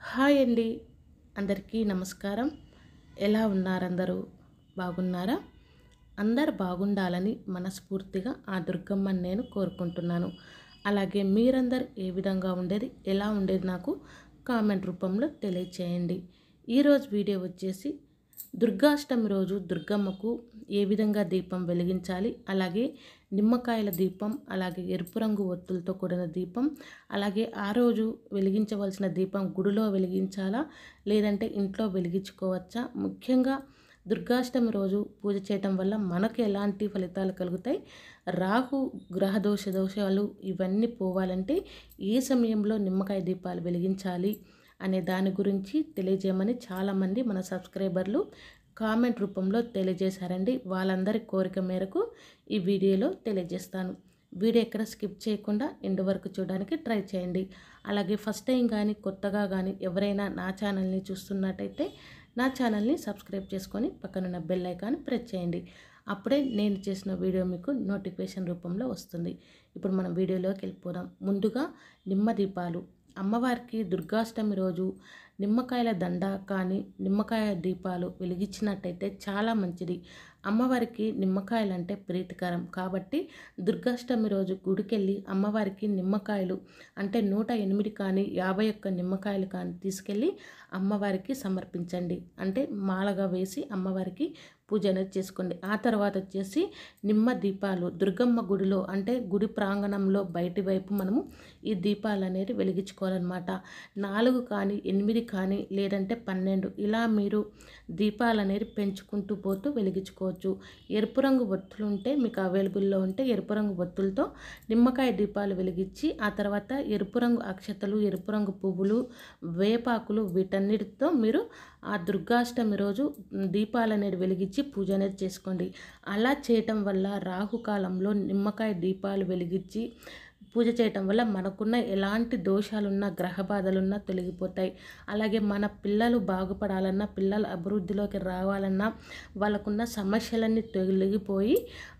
hi అండి అందరికీ నమస్కారం ఎలా ఉన్నారు అందరూ బాగున్నారా అందరు బాగుండాలని మనస్ఫూర్తిగా ఆ దుర్గమ్మని నేను కోరుకుంటున్నాను అలాగే మీరందరు ఏ విధంగా ఉండేది ఎలా ఉండేది నాకు కామెంట్ రూపంలో తెలియచేయండి ఈరోజు వీడియో వచ్చేసి దుర్గాష్టమి రోజు దుర్గమ్మకు ఏ విధంగా దీపం వెలిగించాలి అలాగే నిమ్మకాయల దీపం అలాగే ఎరుపు రంగు ఒత్తులతో కూడిన దీపం అలాగే ఆ రోజు వెలిగించవలసిన దీపం గుడిలో వెలిగించాలా లేదంటే ఇంట్లో వెలిగించుకోవచ్చా ముఖ్యంగా దుర్గాష్టమి రోజు పూజ చేయటం వల్ల మనకు ఎలాంటి ఫలితాలు కలుగుతాయి రాహు గ్రహ దోష దోషాలు ఇవన్నీ పోవాలంటే ఏ సమయంలో నిమ్మకాయ దీపాలు వెలిగించాలి అనే దాని గురించి తెలియజేయమని చాలామంది మన సబ్స్క్రైబర్లు కామెంట్ రూపంలో తెలియజేశారండి వాళ్ళందరి కోరిక మేరకు ఈ వీడియోలో తెలియజేస్తాను వీడియో ఎక్కడ స్కిప్ చేయకుండా ఎండు వరకు చూడడానికి ట్రై చేయండి అలాగే ఫస్ట్ టైం కానీ కొత్తగా కానీ ఎవరైనా నా ఛానల్ని చూస్తున్నట్టయితే నా ఛానల్ని సబ్స్క్రైబ్ చేసుకొని పక్కనున్న బెల్ ఐకాన్ ప్రెస్ చేయండి అప్పుడే నేను చేసిన వీడియో మీకు నోటిఫికేషన్ రూపంలో వస్తుంది ఇప్పుడు మనం వీడియోలోకి వెళ్ళిపోదాం ముందుగా నిమ్మ దీపాలు అమ్మవారికి దుర్గాష్టమి రోజు నిమ్మకాయల దండ కానీ నిమ్మకాయ దీపాలు వెలిగించినట్టయితే చాలా మంచిది అమ్మవారికి నిమ్మకాయలు అంటే ప్రీతికరం కాబట్టి దుర్గాష్టమి రోజు గుడికెళ్ళి అమ్మవారికి నిమ్మకాయలు అంటే నూట ఎనిమిది కానీ యాభై ఒక్క నిమ్మకాయలు కానీ తీసుకెళ్ళి అమ్మవారికి సమర్పించండి అంటే మాలగా వేసి అమ్మవారికి పూజ అనేది చేసుకోండి ఆ తర్వాత వచ్చేసి నిమ్మ దీపాలు దుర్గమ్మ గుడిలో అంటే గుడి ప్రాంగణంలో బయటి వైపు మనము ఈ దీపాలు అనేది వెలిగించుకోవాలన్నమాట నాలుగు కానీ ఎనిమిది కానీ లేదంటే పన్నెండు ఇలా మీరు దీపాలు అనేది పెంచుకుంటూ పోతూ వెలిగించుకోవచ్చు ఎరుపు రంగు ఒత్తులు ఉంటే మీకు అవైలబుల్లో ఉంటే ఎరుపు రంగు ఒత్తులతో నిమ్మకాయ దీపాలు వెలిగించి ఆ తర్వాత ఎరుపు రంగు అక్షతలు ఎరుపు రంగు పువ్వులు వేపాకులు వీటన్నిటితో మీరు ఆ దుర్గాష్టమి రోజు దీపాలు అనేది వెలిగించి పూజ అనేది చేసుకోండి అలా చేయటం వల్ల రాహుకాలంలో నిమ్మకాయ దీపాలు వెలిగించి పూజ చేయటం వల్ల మనకున్న ఎలాంటి దోషాలున్నా గ్రహ బాధలున్నా తొలగిపోతాయి అలాగే మన పిల్లలు బాగుపడాలన్నా పిల్లల అభివృద్ధిలోకి రావాలన్నా వాళ్ళకున్న సమస్యలన్నీ తొలగిపోయి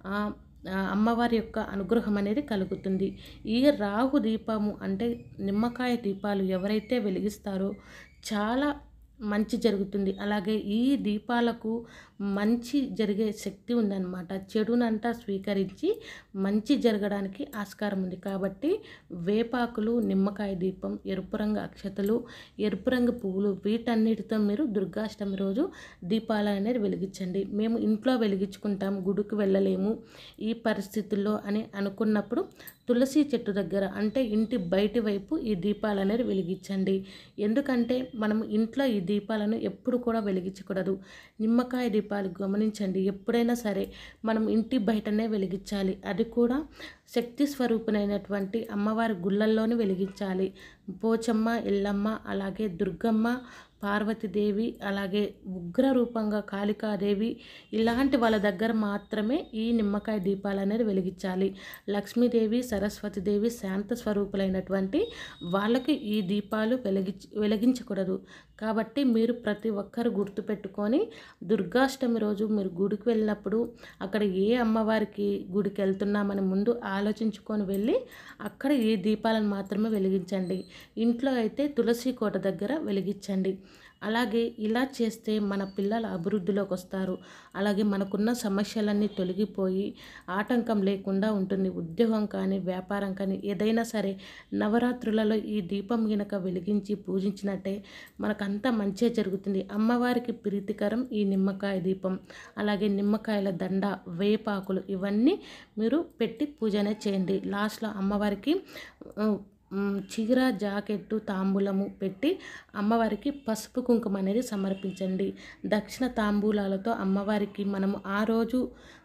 అమ్మవారి యొక్క అనుగ్రహం అనేది కలుగుతుంది ఈ రాహు దీపము అంటే నిమ్మకాయ దీపాలు ఎవరైతే వెలిగిస్తారో చాలా మంచి జరుగుతుంది అలాగే ఈ దీపాలకు మంచి జరిగే శక్తి ఉందన్నమాట చెడునంతా స్వీకరించి మంచి జరగడానికి ఆస్కారం ఉంది కాబట్టి వేపాకులు నిమ్మకాయ దీపం ఎరుపు రంగు అక్షతలు ఎరుపు రంగు పువ్వులు వీటన్నిటితో మీరు దుర్గాష్టమి రోజు దీపాలు అనేది వెలిగించండి మేము ఇంట్లో వెలిగించుకుంటాం గుడికి వెళ్ళలేము ఈ పరిస్థితుల్లో అని అనుకున్నప్పుడు తులసి చెట్టు దగ్గర అంటే ఇంటి బయటి వైపు ఈ దీపాలు అనేది వెలిగించండి ఎందుకంటే మనం ఇంట్లో ఈ దీపాలను ఎప్పుడు కూడా వెలిగించకూడదు నిమ్మకాయ దీపాలు గమనించండి ఎప్పుడైనా సరే మనం ఇంటి బయటనే వెలిగించాలి అది కూడా శక్తి స్వరూపునైనటువంటి అమ్మవారి గుళ్ళల్లోనే వెలిగించాలి పోచమ్మ ఎల్లమ్మ అలాగే దుర్గమ్మ పార్వతీదేవి అలాగే ఉగ్ర రూపంగా కాళికాదేవి ఇలాంటి వాళ్ళ దగ్గర మాత్రమే ఈ నిమ్మకాయ దీపాలు అనేది వెలిగించాలి లక్ష్మీదేవి సరస్వతిదేవి శాంత స్వరూపులైనటువంటి వాళ్ళకి ఈ దీపాలు వెలిగి వెలిగించకూడదు కాబట్టి మీరు ప్రతి ఒక్కరు గుర్తుపెట్టుకొని దుర్గాష్టమి రోజు మీరు గుడికి వెళ్ళినప్పుడు అక్కడ ఏ అమ్మవారికి గుడికి వెళ్తున్నామని ముందు ఆలోచించుకొని వెళ్ళి అక్కడ ఈ దీపాలను మాత్రమే వెలిగించండి ఇంట్లో అయితే తులసి కోట దగ్గర వెలిగించండి అలాగే ఇలా చేస్తే మన పిల్లల అభివృద్ధిలోకి వస్తారు అలాగే మనకున్న సమస్యలన్నీ తొలగిపోయి ఆటంకం లేకుండా ఉంటుంది ఉద్యోగం కానీ వ్యాపారం కానీ ఏదైనా సరే నవరాత్రులలో ఈ దీపం గినక వెలిగించి పూజించినట్టే మనకంతా మంచిగా జరుగుతుంది అమ్మవారికి ప్రీతికరం ఈ నిమ్మకాయ దీపం అలాగే నిమ్మకాయల దండ వేపాకులు ఇవన్నీ మీరు పెట్టి పూజనే చేయండి లాస్ట్లో అమ్మవారికి చీర జాకెట్టు తాంబూలము పెట్టి అమ్మవారికి పసుపు కుంకుమ అనేది సమర్పించండి దక్షిణ తాంబూలాలతో అమ్మవారికి మనము ఆ రోజు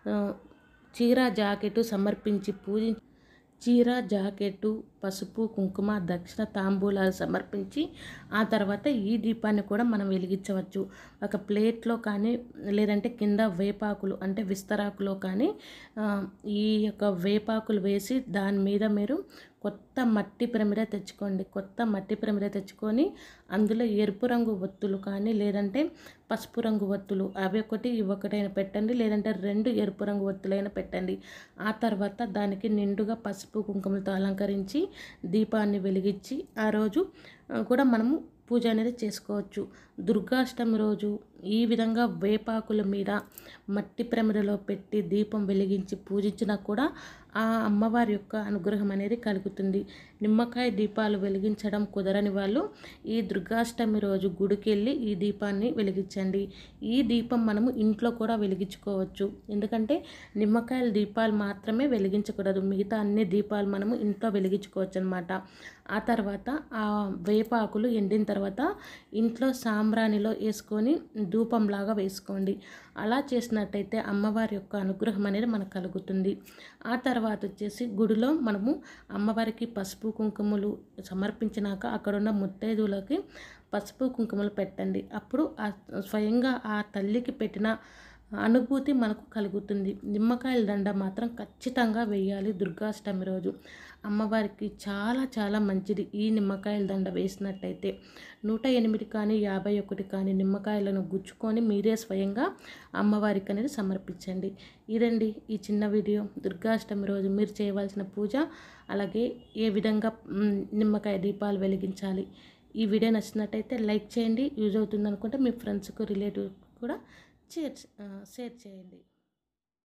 చీర జాకెట్టు సమర్పించి పూజి చీర జాకెట్టు పసుపు కుంకుమ దక్షిణ తాంబూలాలు సమర్పించి ఆ తర్వాత ఈ దీపాన్ని కూడా మనం వెలిగించవచ్చు ఒక ప్లేట్లో కానీ లేదంటే కింద వేపాకులు అంటే విస్తరాకులో కానీ ఈ యొక్క వేపాకులు వేసి దాని మీద మీరు కొత్త మట్టి ప్రమిద తెచ్చుకోండి కొత్త మట్టి ప్రమిద తెచ్చుకొని అందులో ఎరుపు రంగు ఒత్తులు కానీ లేదంటే పసుపు రంగు ఒత్తులు అవి ఒకటి ఇవి ఒకటైనా పెట్టండి లేదంటే రెండు ఎరుపు రంగు ఒత్తులైనా పెట్టండి ఆ తర్వాత దానికి నిండుగా పసుపు కుంకుమలతో అలంకరించి దీపాన్ని వెలిగించి ఆ రోజు ఆ, కూడా మనము పూజ అనేది చేసుకోవచ్చు దుర్గాష్టమి రోజు ఈ విధంగా వేపాకుల మీద మట్టి ప్రమిదలో పెట్టి దీపం వెలిగించి పూజించినా కూడా ఆ అమ్మవారి యొక్క అనుగ్రహం అనేది కలుగుతుంది నిమ్మకాయ దీపాలు వెలిగించడం కుదరని వాళ్ళు ఈ దుర్గాష్టమి రోజు గుడికి వెళ్ళి ఈ దీపాన్ని వెలిగించండి ఈ దీపం మనము ఇంట్లో కూడా వెలిగించుకోవచ్చు ఎందుకంటే నిమ్మకాయల దీపాలు మాత్రమే వెలిగించకూడదు మిగతా అన్ని దీపాలు మనము ఇంట్లో వెలిగించుకోవచ్చు అనమాట ఆ తర్వాత ఆ వేపాకులు ఎండిన తర్వాత ఇంట్లో సాంబ్రాణిలో వేసుకొని ధూపంలాగా వేసుకోండి అలా చేసినట్టయితే అమ్మవారి యొక్క అనుగ్రహం అనేది మనకు కలుగుతుంది ఆ తర్వాత వచ్చేసి గుడిలో మనము అమ్మవారికి పసుపు కుంకుమలు సమర్పించినాక అక్కడున్న ముత్తైదువులకి పసుపు కుంకుమలు పెట్టండి అప్పుడు ఆ స్వయంగా ఆ తల్లికి పెట్టిన అనుభూతి మనకు కలుగుతుంది నిమ్మకాయల దండ మాత్రం ఖచ్చితంగా వేయాలి దుర్గాష్టమి రోజు అమ్మవారికి చాలా చాలా మంచిది ఈ నిమ్మకాయల దండ వేసినట్టయితే నూట ఎనిమిది కానీ యాభై ఒకటి కానీ నిమ్మకాయలను గుచ్చుకొని మీరే స్వయంగా అమ్మవారికి అనేది సమర్పించండి ఇదండి ఈ చిన్న వీడియో దుర్గాష్టమి రోజు మీరు చేయవలసిన పూజ అలాగే ఏ విధంగా మ్, నిమ్మకాయ దీపాలు వెలిగించాలి ఈ వీడియో నచ్చినట్టయితే లైక్ చేయండి యూజ్ అవుతుంది అనుకుంటే మీ ఫ్రెండ్స్కు రిలేటివ్ కూడా షేర్ షేర్ చేయండి